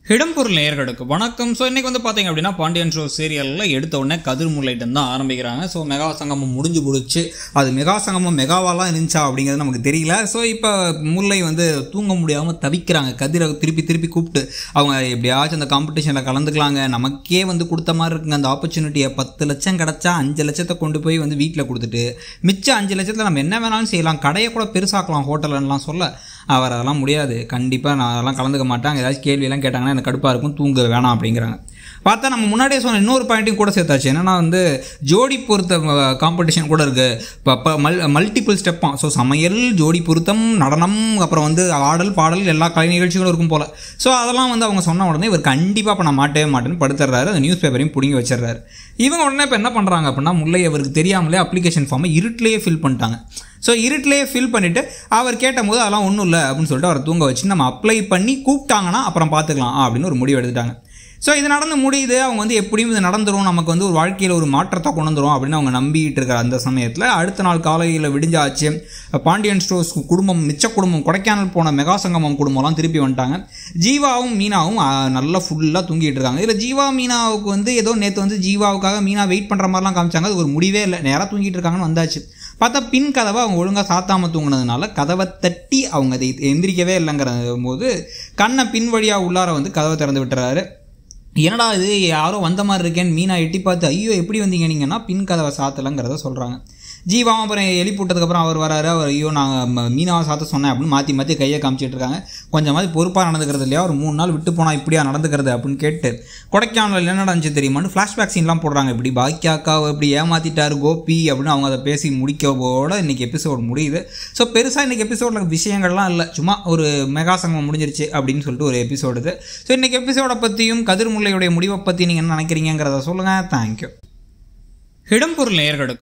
இடம்பொருள் நேயர்களுக்கு வணக்கம் ஸோ இன்னைக்கு வந்து பார்த்தீங்க அப்படின்னா பாண்டியன் ஷோ சீரியலில் எடுத்த உடனே கதிர் முல்லைட்டம் தான் ஆரம்பிக்கிறாங்க ஸோ மெகா சங்கமம் முடிஞ்சு போடுச்சு அது மெகா சங்கமம் மெகாவாலாம் இருந்துச்சா அப்படிங்கிறது நமக்கு தெரியல ஸோ இப்போ முல்லை வந்து தூங்க முடியாமல் தவிக்கிறாங்க கதிரை திருப்பி திருப்பி கூப்பிட்டு அவங்க எப்படியாச்சும் அந்த காம்படிஷனில் கலந்துக்கலாங்க நமக்கே வந்து கொடுத்த மாதிரி இருக்குங்க அந்த ஆப்பர்ச்சுனிட்டியை பத்து லட்சம் கிடச்சா அஞ்சு லட்சத்தை கொண்டு போய் வந்து வீட்டில் கொடுத்துட்டு மிச்சம் அஞ்சு லட்சத்தில் நம்ம என்ன வேணாலும் செய்யலாம் கடையை கூட பெருசாக்கலாம் ஹோட்டலன்லாம் சொல்ல அவர் அதெல்லாம் முடியாது கண்டிப்பாக நான் அதெல்லாம் கலந்துக்க மாட்டேன் ஏதாச்சும் கேள்வியெல்லாம் கேட்டாங்கன்னா எனக்கு கடுப்பாக இருக்கும் தூங்க வேணாம் அப்படிங்கிறாங்க பார்த்தா நம்ம முன்னாடியே சொன்ன இன்னொரு பாயிண்ட்டையும் கூட சேர்த்தாச்சு என்னன்னா வந்து ஜோடி பொருத்த காம்படிஷன் கூட இருக்குது இப்போ இப்போ மல் மல்டிபிள் ஸ்டெப்பாக ஸோ சமையல் ஜோடி பொருத்தம் நடனம் அப்புறம் வந்து ஆடல் பாடல் எல்லா கலை நிகழ்ச்சிகளும் இருக்கும் போல் ஸோ அதெல்லாம் வந்து அவங்க சொன்ன உடனே இவர் கண்டிப்பாக இப்போ நான் மாட்டவே மாட்டேன்னு படுத்துறாரு அந்த நியூஸ் பேப்பரையும் பிடிங்கி வச்சிடுறாரு இவங்க உடனே இப்போ என்ன பண்ணுறாங்க அப்படின்னா முல்லை அவருக்கு தெரியாமலே அப்ளிகேஷன் ஃபார்மை இருட்டிலேயே ஃபில் பண்ணிட்டாங்க ஸோ இருட்டிலேயே ஃபில் பண்ணிவிட்டு அவர் கேட்டபோது அதெல்லாம் ஒன்றும் இல்லை அப்படின்னு சொல்லிட்டு அவரை தூங்க வச்சு நம்ம அப்ளை பண்ணி கூப்பிட்டாங்கன்னா அப்புறம் பார்த்துக்கலாம் அப்படின்னு ஒரு முடிவு எடுத்துட்டாங்க ஸோ இது நடந்து முடியுது அவங்க வந்து எப்படியும் இது நடந்துரும் நமக்கு வந்து ஒரு வாழ்க்கையில் ஒரு மாற்றத்தை கொண்டு வந்துரும் அப்படின்னு அவங்க நம்பிட்டு இருக்கிற அந்த சமயத்தில் அடுத்த நாள் காலையில் விடிஞ்சாச்சு பாண்டியன் ஸ்டோர்ஸ் குடும்பம் மிச்ச குடும்பம் கொடைக்கானல் போன மெகா சங்கமம் குடும்பம்லாம் திருப்பி வந்துட்டாங்க ஜீவாவும் மீனாவும் ஆ, நல்லா ஃபுல்லாக தூங்கிட்டு இருக்காங்க இதில் ஜீவா மீனாவுக்கு வந்து ஏதோ நேற்று வந்து ஜீவாவுக்காக மீனா வெயிட் பண்ணுற மாதிரிலாம் காமிச்சாங்க அது ஒரு முடிவே இல்லை நேராக தூங்கிட்டு இருக்காங்கன்னு வந்தாச்சு பார்த்தா பின் கதவை அவங்க ஒழுங்காக சாத்தாமல் தூங்கினதுனால கதவை தட்டி அவங்க அதை எந்திரிக்கவே இல்லைங்கிற போது கண்ணை பின் வழியாக உள்ளார வந்து கதவை திறந்து விட்டுறாரு என்னடா இது யாரோ வந்த மாதிரி இருக்கேன்னு மீனா எட்டி பார்த்து ஐயோ எப்படி வந்தீங்க நீங்கன்னா பின் கதவை சாத்தலைங்கிறத சொல்கிறாங்க ஜீவா அப்புறம் எழுப்பி விட்டதுக்கப்புறம் அவர் வராரு அவர் ஐயோ நான் மீனாவை சாத்த சொன்னேன் அப்படின்னு மாற்றி மாற்றி கையை காமிச்சிட்டு இருக்காங்க கொஞ்சமாவது பொறுப்பாக நடந்துக்கிறது இல்லையா ஒரு மூணு நாள் விட்டு போனால் இப்படியா நடந்துக்கிறது அப்படின்னு கேட்டு கொடைக்கானல் என்ன நடந்துச்சு தெரியுமான்னு ஃப்ளாஷ்பேக் சீன்லாம் போடுறாங்க இப்படி பாக்கியாக்காவை இப்படி ஏமாத்திட்டாரு கோபி அப்படின்னு அவங்க அதை பேசி முடிக்கவோட இன்னைக்கு எபிசோட் முடியுது ஸோ பெருசாக இன்னைக்கு எபிசோடில் விஷயங்கள்லாம் இல்லை சும்மா ஒரு மெகா சங்கம் முடிஞ்சிருச்சு அப்படின்னு சொல்லிட்டு ஒரு எபிசோடு இது ஸோ இன்னைக்கு எபிசோடை பற்றியும் கதிர்முல்லையுடைய முடிவை பற்றி நீங்கள் என்ன நினைக்கிறீங்கிறத சொல்லுங்கள் தேங்க்யூ இடம்பொருள் நேயர்களுக்கு